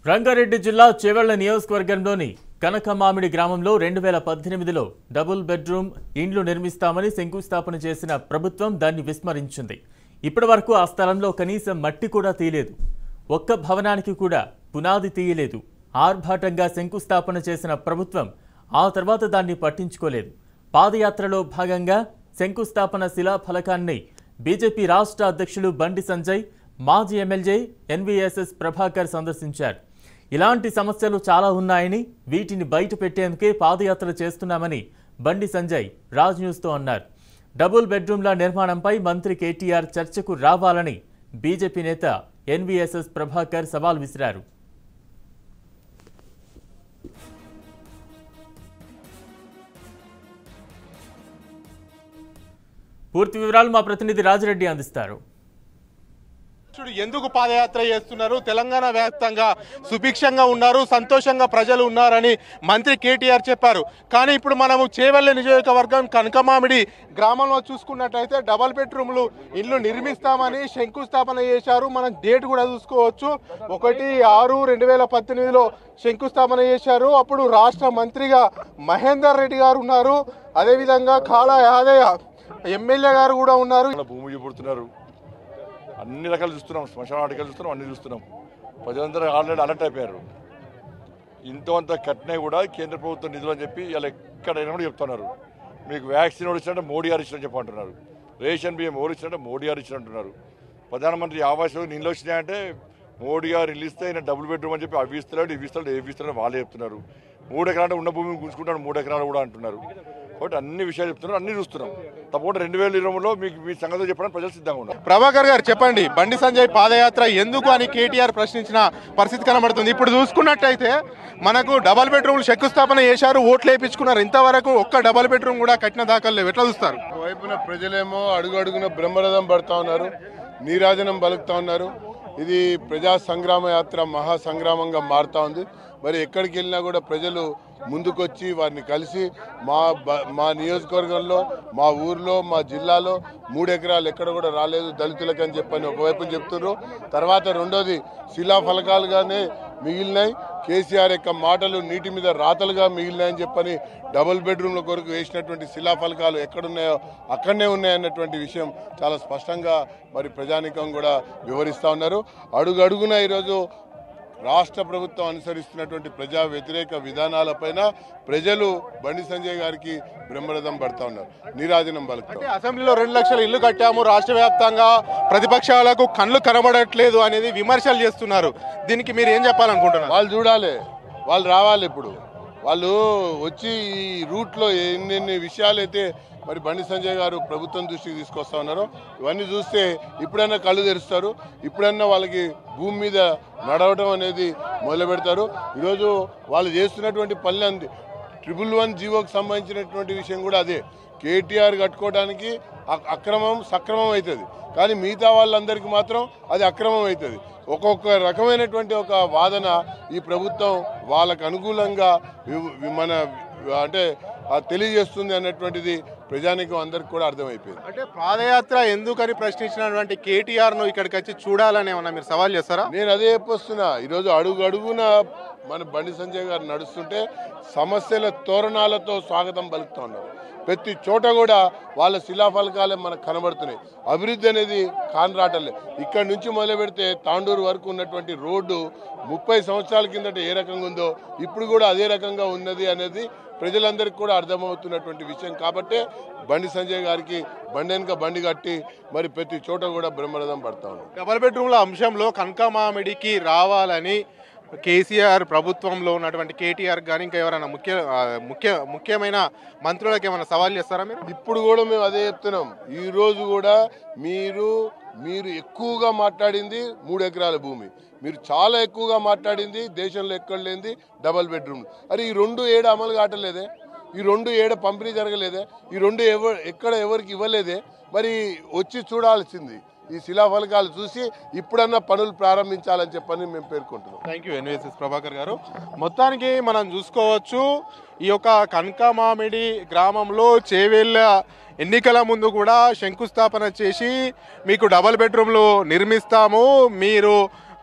రంగారెడ్డి జిల్లా చేవెళ్ల నియోజకవర్గంలోని కనకమామిడి గ్రామంలో రెండు వేల పద్దెనిమిదిలో డబుల్ బెడ్రూమ్ ఇండ్లు నిర్మిస్తామని శంకుస్థాపన చేసిన ప్రభుత్వం దాన్ని విస్మరించింది ఇప్పటి వరకు ఆ స్థలంలో కనీసం మట్టి కూడా తీయలేదు ఒక్క భవనానికి కూడా పునాది తీయలేదు ఆర్భాటంగా శంకుస్థాపన చేసిన ప్రభుత్వం ఆ తర్వాత దాన్ని పట్టించుకోలేదు పాదయాత్రలో భాగంగా శంకుస్థాపన శిలాఫలకాన్ని బీజేపీ రాష్ట్ర అధ్యక్షులు బండి సంజయ్ మాజీ ఎమ్మెల్యే ఎన్వీఎస్ఎస్ ప్రభాకర్ సందర్శించారు ఇలాంటి సమస్యలు చాలా ఉన్నాయని వీటిని బయట పెట్టేందుకే పాదయాత్ర చేస్తున్నామని బండి సంజయ్ రాజ్ న్యూస్తో అన్నారు డబుల్ బెడ్రూమ్ల నిర్మాణంపై మంత్రి కేటీఆర్ చర్చకు రావాలని బీజేపీ నేత ఎన్వీఎస్ఎస్ ప్రభాకర్ సవాల్ విసిరారు పూర్తి వివరాలు మా ప్రతినిధి రాజిరెడ్డి అందిస్తారు అధ్యక్షుడు ఎందుకు పాదయాత్ర చేస్తున్నారు తెలంగాణ వ్యాప్తంగా సుభిక్షంగా ఉన్నారు సంతోషంగా ప్రజలు ఉన్నారని మంత్రి కేటీఆర్ చెప్పారు కానీ ఇప్పుడు మనము చేవెళ్ళ నియోజకవర్గం కనకమామిడి గ్రామంలో చూసుకున్నట్టయితే డబల్ బెడ్రూమ్లు ఇల్లు నిర్మిస్తామని శంకుస్థాపన చేశారు మనం డేట్ కూడా చూసుకోవచ్చు ఒకటి ఆరు రెండు వేల పద్దెనిమిదిలో శంకుస్థాపన చేశారు అప్పుడు రాష్ట్ర మంత్రిగా మహేందర్ రెడ్డి గారు ఉన్నారు అదేవిధంగా కాళ యాదయ్య ఎమ్మెల్యే గారు కూడా ఉన్నారు మన భూమి చూపుడుతున్నారు అన్ని రకాలు చూస్తున్నాం శ్మశాన వాటికలు చూస్తున్నాం అన్ని చూస్తున్నాం ప్రజలందరూ ఆల్రెడీ అలర్ట్ అయిపోయారు ఇంతో అంత కట్టినా కూడా కేంద్ర ప్రభుత్వం నిధులు అని చెప్పి ఇలా ఎక్కడైనా కూడా చెప్తున్నారు మీకు వ్యాక్సిన్ ఎవరు ఇచ్చినట్టే మోడీ గారు ఇచ్చినట్టు చెప్పి అంటున్నారు రేషన్ బియ్యం ఎవరు ఇచ్చినట్టే మోడీ గారు ఇచ్చినట్టు అంటున్నారు ప్రధానమంత్రి ఆవాస్ యోజన నీళ్ళు వచ్చినాయంటే మోడీ గారు ఇల్లు ఇస్తే ఆయన డబుల్ బెడ్రూమ్ అని చెప్పి అవి ఇస్తున్నాడు ఇవి ఇస్తాడు ఏవి ఇస్తాడు వాళ్ళే చెప్తున్నారు మూడు ఎకరాలు ఉన్న భూమిని గుంజుకుంటాడు మూడు ఎకరాలు కూడా అంటున్నారు కాబట్టి అన్ని విషయాలు చెప్తున్నారు అన్ని చూస్తున్నాం తప్పకుండా రెండు వేల ఇరవైలో మీకు మీ సంగతి చెప్పడానికి ప్రజలు సిద్ధంగా ఉన్నారు ప్రభాకర్ గారు చెప్పండి బండి సంజయ్ పాదయాత్ర ఎందుకు అని కేటీఆర్ ప్రశ్నించిన పరిస్థితి కనబడుతుంది ఇప్పుడు చూసుకున్నట్టయితే మనకు డబల్ బెడ్రూమ్లు శంకుస్థాపన చేశారు ఓట్లు వేయించుకున్నారు ఇంతవరకు ఒక్క డబల్ బెడ్రూమ్ కూడా కట్టిన దాఖలు లేవు ఎట్లా చూస్తారు వైపున ప్రజలేమో అడుగు అడుగున బ్రహ్మరథం పడతా ఉన్నారు నీరాజనం పలుకుతా ఉన్నారు ఇది ప్రజా సంగ్రామ యాత్ర మహా సంగ్రామంగా మారుతా ఉంది మరి ఎక్కడికి వెళ్ళినా కూడా ప్రజలు ముందుకొచ్చి వారిని కలిసి మా బ- మా నియోజకవర్గంలో మా ఊర్లో మా జిల్లాలో మూడు ఎకరాలు ఎక్కడ కూడా రాలేదు దళితులకు అని చెప్పని ఒకవైపు చెప్తున్నారు తర్వాత రెండోది శిలాఫలకాలుగానే మిగిలినాయి కేసీఆర్ యొక్క మాటలు నీటి మీద రాతలుగా మిగిలినాయని చెప్పని డబుల్ బెడ్రూమ్ల కొరకు వేసినటువంటి శిలాఫలకాలు ఎక్కడున్నాయో అక్కడనే ఉన్నాయన్నటువంటి విషయం చాలా స్పష్టంగా మరి ప్రజానికం కూడా వివరిస్తా ఉన్నారు అడుగు అడుగున ఈరోజు రాష్ట్ర ప్రభుత్వం అనుసరిస్తున్నటువంటి ప్రజా వ్యతిరేక విధానాలపైన ప్రజలు బండి సంజయ్ గారికి బ్రహ్మరథం పడతా ఉన్నారు నీరాజనం పలుకుతాం అంటే అసెంబ్లీలో రెండు లక్షల ఇల్లు కట్టాము రాష్ట్ర వ్యాప్తంగా ప్రతిపక్షాలకు కళ్ళు కనబడట్లేదు అనేది విమర్శలు చేస్తున్నారు దీనికి మీరు ఏం చెప్పాలనుకుంటున్నారు వాళ్ళు చూడాలి వాళ్ళు రావాలి ఇప్పుడు వాళ్ళు వచ్చి ఈ రూట్లో ఎన్నెన్ని విషయాలైతే మరి బండి సంజయ్ గారు ప్రభుత్వం దృష్టికి తీసుకొస్తా ఉన్నారో ఇవన్నీ చూస్తే ఇప్పుడన్నా కళ్ళు తెరుస్తారు ఇప్పుడన్నా వాళ్ళకి భూమి మీద నడవటం అనేది మొదలు పెడతారు ఈరోజు వాళ్ళు చేస్తున్నటువంటి పనులు అంది ట్రిపుల్ వన్ జీవోకి సంబంధించినటువంటి విషయం కూడా అదే కేటీఆర్ కట్టుకోవడానికి అ- అక్రమం సక్రమం అవుతుంది కానీ మిగతా వాళ్ళందరికీ మాత్రం అది అక్రమం అవుతుంది ఒక్కొక్క రకమైనటువంటి ఒక వాదన ఈ ప్రభుత్వం వాళ్ళకు అనుకూలంగా వి- వి- మన అంటే ఆ తెలియజేస్తుంది అన్నటువంటిది ప్రజానికం అందరికి కూడా అర్థమైపోయింది అంటే పాదయాత్ర ఎందుకని ప్రశ్నించినటువంటి కేటీఆర్ ను ఇక్కడికి వచ్చి చూడాలని ఏమన్నా మీరు సవాల్ చేస్తారా నేను అదే చెప్పొస్తున్నా ఈరోజు అడుగు అడుగున మన బండి సంజయ్ గారు నడుస్తుంటే సమస్యల తోరణాలతో స్వాగతం పలుకుతా ఉన్నారు ప్రతి చోట కూడా వాళ్ళ శిలాఫలకాలే మనకు కనబడుతున్నాయి అభివృద్ధి అనేది కానరాటలే ఇక్కడ నుంచి మొదలు పెడితే తాండూరు వరకు ఉన్నటువంటి రోడ్డు ముప్పై సంవత్సరాల కిందట ఏ రకంగా ఉందో ఇప్పుడు కూడా అదే రకంగా ఉన్నది అనేది ప్రజలందరికీ కూడా అర్థమవుతున్నటువంటి విషయం కాబట్టే బండి సంజయ్ గారికి బండి వెనుక బండి కట్టి మరి ప్రతి చోట కూడా బ్రహ్మరథం పడతా ఉన్నారు డబల్ బెడ్రూమ్ల అంశంలో కనకమామిడికి రావాలని కేసీఆర్ ప్రభుత్వంలో ఉన్నటువంటి కేటీఆర్ కానీ ఇంకా ఎవరైనా ముఖ్య ఆ, ముఖ్య ముఖ్యమైన మంత్రులకు ఏమైనా సవాల్ చేస్తారా మీరు ఇప్పుడు కూడా మేము అదే చెప్తున్నాం ఈ రోజు కూడా మీరు మీరు ఎక్కువగా మాట్లాడింది మూడు ఎకరాల భూమి మీరు చాలా ఎక్కువగా మాట్లాడింది దేశంలో ఎక్కడ లేనిది డబల్ బెడ్రూమ్ అరే ఈ రెండు ఏడ అమలు కావట్లేదే ఈ రెండు ఏడ పంపిణీ జరగలేదే ఈ రెండు ఎవ ఎక్కడ ఎవరికి ఇవ్వలేదే మరి వచ్చి చూడాల్సింది ఈ శిలాఫలకాలు చూసి ఇప్పుడన్నా పనులు ప్రారంభించాలని చెప్పని మేము పేర్కొంటున్నాం థ్యాంక్ యూ ఎన్విఎస్ఎస్ ప్రభాకర్ గారు మొత్తానికి మనం చూసుకోవచ్చు ఈ యొక్క కనకమామిడి గ్రామంలో చేవేళ్ళ ఎన్నికల ముందు కూడా శంకుస్థాపన చేసి మీకు డబల్ బెడ్రూమ్లు నిర్మిస్తాము మీరు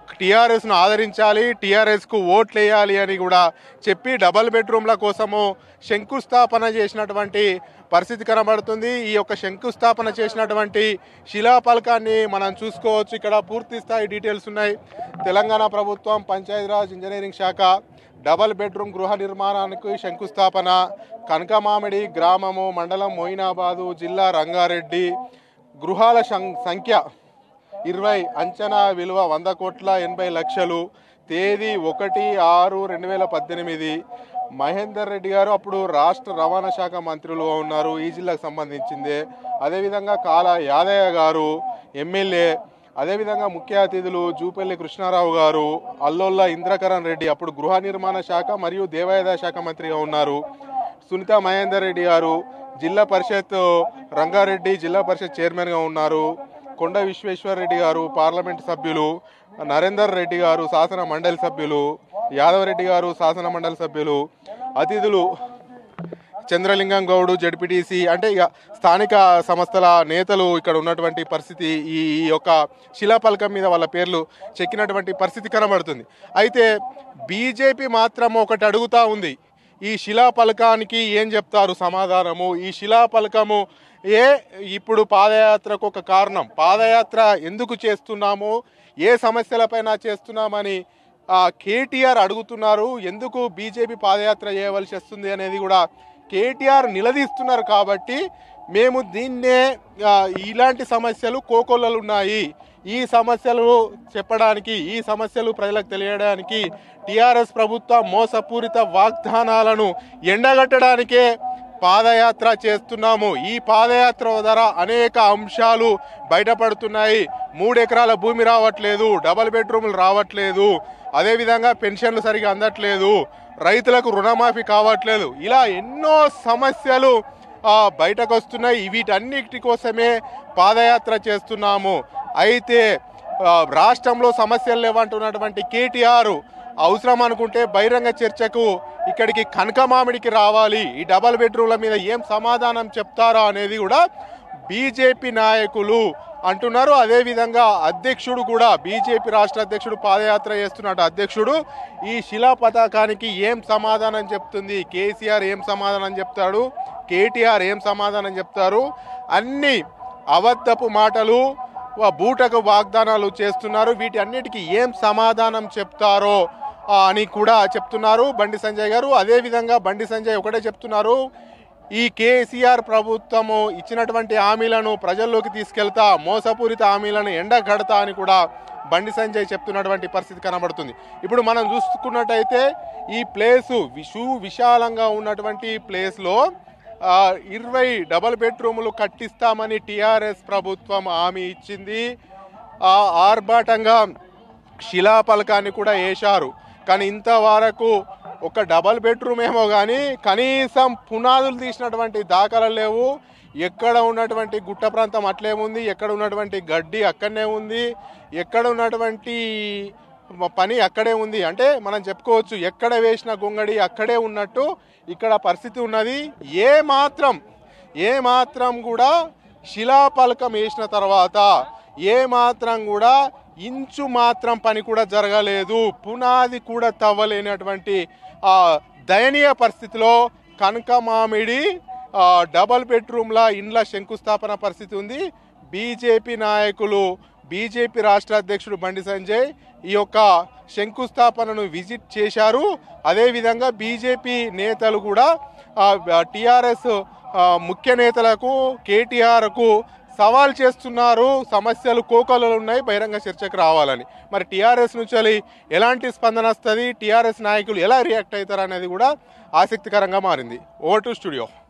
టీఆర్ఎస్ను ఆదరించాలి టీఆర్ఎస్కు ఓట్లు వేయాలి అని కూడా చెప్పి డబల్ బెడ్రూమ్ల కోసము శంకుస్థాపన చేసినటువంటి పరిస్థితి కనబడుతుంది ఈ యొక్క శంకుస్థాపన చేసినటువంటి శిలాఫలకాన్ని మనం చూసుకోవచ్చు ఇక్కడ పూర్తి స్థాయి డీటెయిల్స్ ఉన్నాయి తెలంగాణ ప్రభుత్వం పంచాయతీరాజ్ ఇంజనీరింగ్ శాఖ డబల్ బెడ్రూమ్ గృహ నిర్మాణానికి శంకుస్థాపన కనకమామిడి గ్రామము మండలం మొయినాబాదు జిల్లా రంగారెడ్డి గృహాల సం- సంఖ్య ఇరవై అంచనా విలువ వంద కోట్ల ఎనభై లక్షలు తేదీ ఒకటి ఆరు రెండు వేల పద్దెనిమిది మహేందర్ రెడ్డి గారు అప్పుడు రాష్ట్ర రవాణా శాఖ మంత్రులుగా ఉన్నారు ఈ జిల్లాకు సంబంధించిందే అదేవిధంగా కాల యాదయ్య గారు ఎమ్మెల్యే అదేవిధంగా ముఖ్య అతిథులు జూపల్లి కృష్ణారావు గారు అల్లోల్ల ఇంద్రకరణ్ రెడ్డి అప్పుడు గృహ నిర్మాణ శాఖ మరియు దేవాదాయ శాఖ మంత్రిగా ఉన్నారు సునీత మహేందర్ రెడ్డి గారు జిల్లా పరిషత్ రంగారెడ్డి జిల్లా పరిషత్ చైర్మన్గా ఉన్నారు కొండ విశ్వేశ్వర్ రెడ్డి గారు పార్లమెంట్ సభ్యులు నరేందర్ రెడ్డి గారు శాసన మండలి సభ్యులు యాదవ్ రెడ్డి గారు శాసన మండలి సభ్యులు అతిథులు చంద్రలింగం గౌడు జడ్పీటీసీ అంటే ఇక స్థానిక సంస్థల నేతలు ఇక్కడ ఉన్నటువంటి పరిస్థితి ఈ ఈ యొక్క శిలాఫలకం మీద వాళ్ళ పేర్లు చెక్కినటువంటి పరిస్థితి కనబడుతుంది అయితే బీజేపీ మాత్రం ఒకటి అడుగుతా ఉంది ఈ శిలాఫలకానికి ఏం చెప్తారు సమాధానము ఈ శిలాఫలకము ఏ ఇప్పుడు పాదయాత్రకు ఒక కారణం పాదయాత్ర ఎందుకు చేస్తున్నాము ఏ సమస్యలపైన చేస్తున్నామని ఆ, కేటీఆర్ అడుగుతున్నారు ఎందుకు బీజేపీ పాదయాత్ర చేయవలసి వస్తుంది అనేది కూడా కేటీఆర్ నిలదీస్తున్నారు కాబట్టి మేము దీన్నే ఆ, ఇలాంటి సమస్యలు కోకొల్లలు ఉన్నాయి ఈ సమస్యలు చెప్పడానికి ఈ సమస్యలు ప్రజలకు తెలియడానికి టీఆర్ఎస్ ప్రభుత్వ మోసపూరిత వాగ్దానాలను ఎండగట్టడానికే పాదయాత్ర చేస్తున్నాము ఈ పాదయాత్ర ద్వారా అనేక అంశాలు బయటపడుతున్నాయి మూడు ఎకరాల భూమి రావట్లేదు డబల్ బెడ్రూమ్లు రావట్లేదు అదేవిధంగా పెన్షన్లు సరిగా అందట్లేదు రైతులకు రుణమాఫీ కావట్లేదు ఇలా ఎన్నో సమస్యలు ఆ, బయటకు వస్తున్నాయి వీటన్నిటి కోసమే పాదయాత్ర చేస్తున్నాము అయితే ఆ, రాష్ట్రంలో సమస్యలు లేవంటున్నటువంటి కేటీఆర్ అవసరం అనుకుంటే బహిరంగ చర్చకు ఇక్కడికి కనకమామిడికి రావాలి ఈ డబల్ బెడ్రూమ్ల మీద ఏం సమాధానం చెప్తారా అనేది కూడా బీజేపీ నాయకులు అంటున్నారు అదేవిధంగా అధ్యక్షుడు కూడా బీజేపీ రాష్ట్ర అధ్యక్షుడు పాదయాత్ర చేస్తున్నట్టు అధ్యక్షుడు ఈ శిలా పథకానికి ఏం సమాధానం చెప్తుంది కేసీఆర్ ఏం సమాధానం చెప్తాడు కేటీఆర్ ఏం సమాధానం చెప్తారు అన్ని అబద్ధపు మాటలు వా- బూటకు వాగ్దానాలు చేస్తున్నారు వీటి అన్నిటికీ ఏం సమాధానం చెప్తారో ఆ, అని కూడా చెప్తున్నారు బండి సంజయ్ గారు అదేవిధంగా బండి సంజయ్ ఒకటే చెప్తున్నారు ఈ కేసీఆర్ ప్రభుత్వము ఇచ్చినటువంటి హామీలను ప్రజల్లోకి తీసుకెళ్తా మోసపూరిత హామీలను ఎండగడతా అని కూడా బండి సంజయ్ చెప్తున్నటువంటి పరిస్థితి కనబడుతుంది ఇప్పుడు మనం చూసుకున్నట్టయితే ఈ ప్లేసు విషు విశాలంగా ఉన్నటువంటి ప్లేస్లో ఆ, ఇరవై డబల్ బెడ్రూములు కట్టిస్తామని టీఆర్ఎస్ ప్రభుత్వం హామీ ఇచ్చింది ఆ ఆర్భాటంగా శిలాఫలకాన్ని కూడా వేశారు కానీ ఇంతవరకు ఒక డబల్ బెడ్రూమ్ ఏమో కానీ కనీసం పునాదులు తీసినటువంటి దాఖలు లేవు ఎక్కడ ఉన్నటువంటి గుట్ట ప్రాంతం అట్లే ఉంది ఎక్కడ ఉన్నటువంటి గడ్డి అక్కడనే ఉంది ఎక్కడ ఉన్నటువంటి మ- పని అక్కడే ఉంది అంటే మనం చెప్పుకోవచ్చు ఎక్కడ వేసిన గొంగడి అక్కడే ఉన్నట్టు ఇక్కడ పరిస్థితి ఉన్నది ఏ మాత్రం ఏ మాత్రం కూడా శిలాఫలకం వేసిన తర్వాత ఏ మాత్రం కూడా ఇంచు మాత్రం పని కూడా జరగలేదు పునాది కూడా తవ్వలేనటువంటి ఆ దయనీయ పరిస్థితిలో కనకమామిడి ఆ, డబల్ బెడ్రూమ్ల ఇండ్ల శంకుస్థాపన పరిస్థితి ఉంది బీజేపీ నాయకులు బీజేపీ రాష్ట్ర అధ్యక్షుడు బండి సంజయ్ ఈ యొక్క శంకుస్థాపనను విజిట్ చేశారు అదేవిధంగా బీజేపీ నేతలు కూడా టిఆర్ఎస్ ముఖ్య నేతలకు కేటీఆర్కు సవాల్ చేస్తున్నారు సమస్యలు కోకలు ఉన్నాయి బహిరంగ చర్చకు రావాలని మరి టీఆర్ఎస్ నుంచి ఎలాంటి స్పందన వస్తుంది టీఆర్ఎస్ నాయకులు ఎలా రియాక్ట్ అవుతారు అనేది కూడా ఆసక్తికరంగా మారింది ఓవర్ టు స్టూడియో